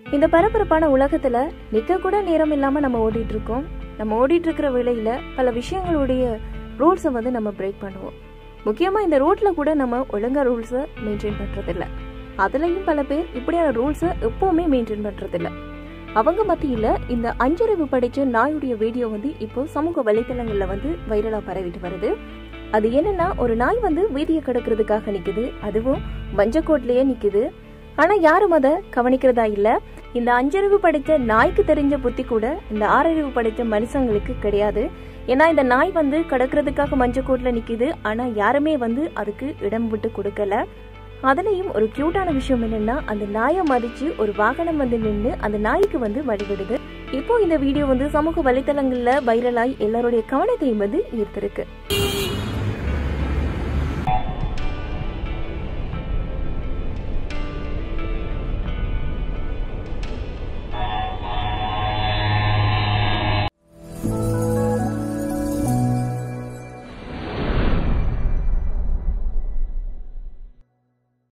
இந்த பரபரப்பான உலகத்துல நிக்க கூட நேரம் இல்லாம நம்ம ஓடிட்டு இருக்கோம் நம்ம ஓடிட்டு இருக்கிற வேளையில பல விஷயங்களுடைய ரூல்ஸை வந்து நம்ம பிரேக் பண்ணுவோம் முக்கியமா இந்த ரோட்ல கூட நம்ம ஒழுங்கா ரூல்ஸை மெயின்டைன் பண்றதில்ல அதுலயும் பல பேர் இப்படியான ரூல்ஸை எப்பவுமே மெயின்டைன் பண்றதில்ல அவங்க மத்தியில இந்த அஞ்சறிவு படிச்ச நாயுடைய வீடியோ வந்து இப்போ சமூக வலைத்தளங்கள்ல வந்து வைரலா பரவிட்டு வருது அது என்னன்னா ஒரு நாய் வந்து வீதியை கடக்கிறதுக்காக நிக்குது அதுவும் மஞ்சக்கோட்லயே நிக்குது ஆனா யாரும் அதை கவனிக்கிறதா இல்ல இந்த அஞ்சறிவு படைத்த நாய்க்கு தெரிஞ்ச புத்தி கூட இந்த ஆறறிவு படைத்த மனுஷங்களுக்கு கிடையாது ஏன்னா இந்த நாய் வந்து கடக்கிறதுக்காக மஞ்சக்கோட்ல நிக்குது ஆனா யாருமே வந்து அதுக்கு இடம் விட்டு கொடுக்கல அதுலயும் ஒரு கியூட்டான விஷயம் என்னன்னா அந்த நாயை மதிச்சு ஒரு வாகனம் வந்து நின்று அந்த நாய்க்கு வந்து வழிவிடுது இப்போ இந்த வீடியோ வந்து சமூக வலைத்தளங்கள்ல வைரலாய் எல்லாருடைய கவனத்தையும் வந்து ஈர்த்திருக்கு